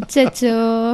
அச்சச்சோ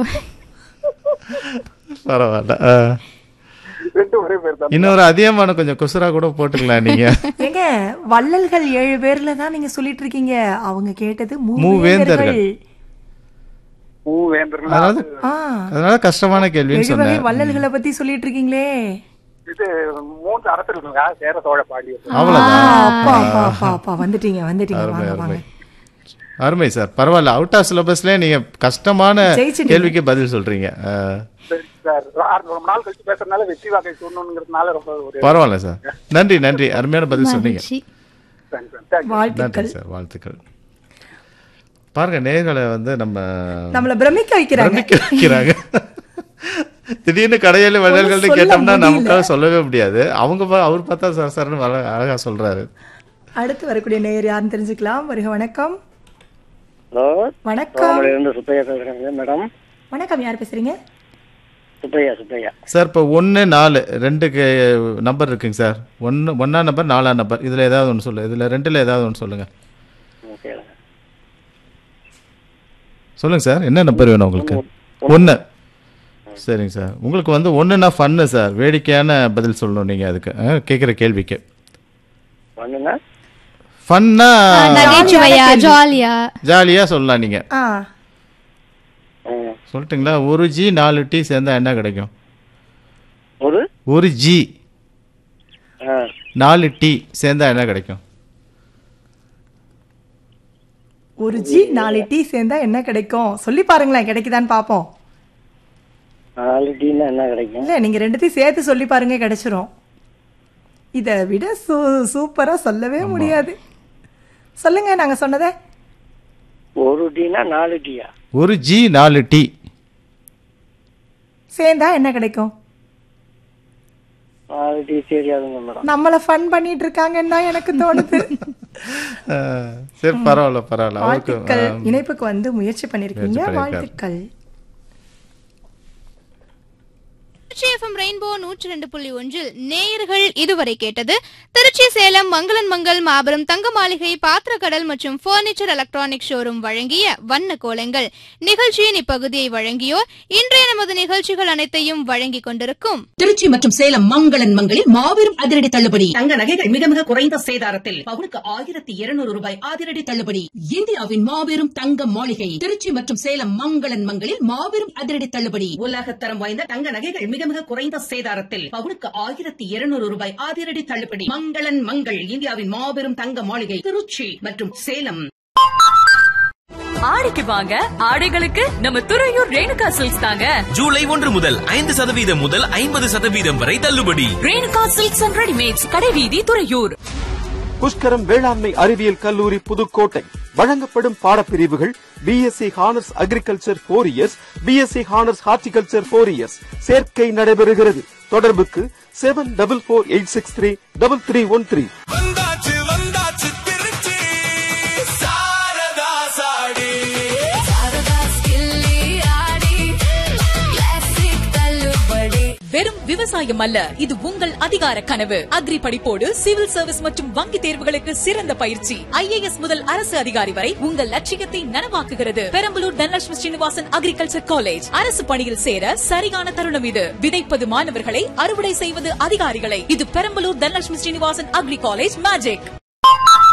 பரவாயில்ல ஆ. ரெண்டு ஒரே பேர் தான் இன்னொரு அதிகமான கொஞ்சம் குசுரா கூட போட்டுக்கலாம் நீங்க ஏங்க வள்ளல்கள் ஏழு பேர்ல தான் நீங்க சொல்லிட்டு இருக்கீங்க அவங்க கேட்டது மூவேந்தர்கள். மூவேந்தர்கள் பூ வேந்தர்கள் அதாவது ஆ அதனால கஷ்டமான கேள்வின்னு ஏழு வகை சொன்னேன் வள்ளல்களை பத்தி சொல்லிட்டு இருக்கீங்களே இது மூன்று அரசர்களுங்க சேர சோழ பாண்டியர் அவ்வளவுதான் அப்பா அப்பா அப்பா அப்பா வந்துட்டீங்க வந்துட்டீங்க அருமை வாங்க அருமை வாங்க அருமை சார் பரவாயில்ல அவுட் ஆஃப் சிலபஸ்ல நீங்க கஷ்டமான ஜெயிச்சிட்டீங்க. கேள்விக்கு பதில் சொல்றீங்க ஆ, சரி சார் ஆறு ரொம்ப நாள் கழிச்சு பேசுறதுனால வெற்றி வாக்கை சொல்லணுங்கிறதுனால ரொம்ப ஒரு பரவாயில்ல சார் நன்றி நன்றி அருமையான பதில் சொன்னீங்க மகிழ்ச்சி தேங்க்ஸ் சார் தேங்க்ஸ் நன்றி வாழ்த்துக்கள் சார் வாழ்த்துக்கள் பாருங்க நேர்களை வந்து நம்ம நம்மள பிரமிக்க வைக்கிறாங்க பிரமிக்க வைக்கிறாங்க திடீர்னு கடையில வள்ளல்கள்னு சொல்ல கேட்டோம்னா முடியல. நமக்காக சொல்லவே முடியாது அவங்க பா- அவர் பார்த்தா சார் சார்னு வர- அழகா சொல்றாரு அடுத்து வரக்கூடிய நேயர் யாருன்னு தெரிஞ்சுக்கலாம் வருக வணக்கம் ஹலோ வணக்கம் இருந்து சுப்பையா பேசுறேங்க மேடம் வணக்கம் யார் பேசுறீங்க சுப்பையா சுப்பையா சார் இப்போ ஒன்று நாலு ரெண்டு நம்பர் இருக்குங்க சார் ஒன்று ஒன்றா நம்பர் நாலா நம்பர் இதில் ஏதாவது ஒன்று சொல்லு இதில் ரெண்டில் ஏதாவது ஒன்று சொல்லுங்கள் ஓகே சொல்லுங்கள் சார் என்ன நம்பர் வேணும் உங்களுக்கு ஒன்று சரிங்க சார் உங்களுக்கு வந்து ஒன்றுனா ஃபன்னு சார் வேடிக்கையான பதில் சொல்லணும் நீங்கள் அதுக்கு கேட்குற கேள்விக்கு பண்ணுங்க ஃபன்னா நகைச்சுவையா ஜாலியா ஜாலியாக சொல்லலாம் நீங்கள் ஆ ம். சொல்லட்டுங்களா ஒரு ஜி நாலு டீ சேர்ந்தா என்ன கிடைக்கும் ஒரு ஒரு ஜி ஆ, நாலு டீ சேர்ந்தா என்ன கிடைக்கும் ஒரு ஜி நாலு டீ சேர்ந்தா என்ன கிடைக்கும் சொல்லி பாருங்களேன் கிடைக்குதான்னு பாப்போம் நாலு டீனா என்ன கிடைக்கும் இல்ல நீங்க ரெண்டுத்தையும் சேர்த்து சொல்லி பாருங்க கிடைச்சிரும் இத விட சூ சூப்பரா சொல்லவே முடியாது சொல்லுங்க நாங்க சொன்னதே ஒரு டீனா நாலு டீயா ஒரு ஜி நாலு டீ சேர்ந்தா என்ன கிடைக்கும் நாலு டீ தெரியாதுங்க மேடம் நம்மள ஃபன் பண்ணிட்டு இருக்காங்கன்னு தான் எனக்கு தோணுது ஆ, சரி பரவாயில்ல பரவாயில்ல அவருக்கு வாழ்த்துக்கள் ஆ, இணைப்புக்கு வந்து முயற்சி பண்ணிருக்கீங்க முயற்சி பண்ணிருக்காரு. வாழ்த்துக்கள் திருச்சி எஃப்எம் ரெயின்போ நூற்றி ரெண்டு புள்ளி ஒன்றில் நேயர்கள் இதுவரை கேட்டது திருச்சி சேலம் மங்களன் மங்கள் மாபெரும் தங்க மாளிகை பாத்திரக்கடல் மற்றும் பர்னிச்சர் எலக்ட்ரானிக் ஷோரூம் வழங்கிய வண்ண கோலங்கள் நிகழ்ச்சியின் இப்பகுதியை வழங்கியோர் இன்றைய நமது நிகழ்ச்சிகள் அனைத்தையும் வழங்கிக் கொண்டிருக்கும் திருச்சி மற்றும் சேலம் மங்களன் மங்களில் மாபெரும் அதிரடி தள்ளுபடி தங்க நகைகள் மிக மிக குறைந்த சேதாரத்தில் பவுனுக்கு ஆயிரத்தி இருநூறு ரூபாய் அதிரடி தள்ளுபடி இந்தியாவின் மாபெரும் தங்க மாளிகை திருச்சி மற்றும் சேலம் மங்களன் மங்களில் மாபெரும் அதிரடி தள்ளுபடி உலகத்தரம் வாய்ந்த தங்க நகைகள் மிக மிக குறைந்த சேதாரத்தில் பவுனுக்கு ஆயிரத்தி இருநூறு ரூபாய் அதிரடி தள்ளுபடி மங்களன் மங்கள் இந்தியாவின் மாபெரும் தங்க மாளிகை திருச்சி மற்றும் சேலம் ஆடிக்கு வாங்க ஆடைகளுக்கு நம்ம துறையூர் ரேணுகா சில்க்ஸ் தாங்க ஜூலை ஒன்று முதல் ஐந்து சதவீதம் முதல் ஐம்பது சதவீதம் வரை தள்ளுபடி ரேணுகா சில்க்ஸ் அண்ட் ரெடிமேட்ஸ் கடைவீதி துறையூர் புஷ்கரம் வேளாண்மை அறிவியல் கல்லூரி புதுக்கோட்டை வழங்கப்படும் பாடப்பிரிவுகள் BSc honours agriculture four years BSc honours horticulture four years சேர்க்கை நடைபெறுகிறது தொடர்புக்கு seven double four eight six three double three one three வந்தாச்சு வந்தாச்சு திருச்சி சாரதா சாடி வெறும் விவசாயம் அல்ல இது உங்கள் அதிகார கனவு அக்ரி படிப்போடு சிவில் சர்வீஸ் மற்றும் வங்கி தேர்வுகளுக்கு சிறந்த பயிற்சி ஐஏஎஸ் முதல் அரசு அதிகாரி வரை உங்கள் லட்சியத்தை நனவாக்குகிறது பெரம்பலூர் தனலட்சுமி ஸ்ரீனிவாசன் அக்ரிகல்ச்சர் காலேஜ் அரசு பணியில் சேர சரியான தருணம் இது விதைப்பது மாணவர்களை அறுவடை செய்வது அதிகாரிகளை இது Perambalur Dhanalakshmi Srinivasan agri college magic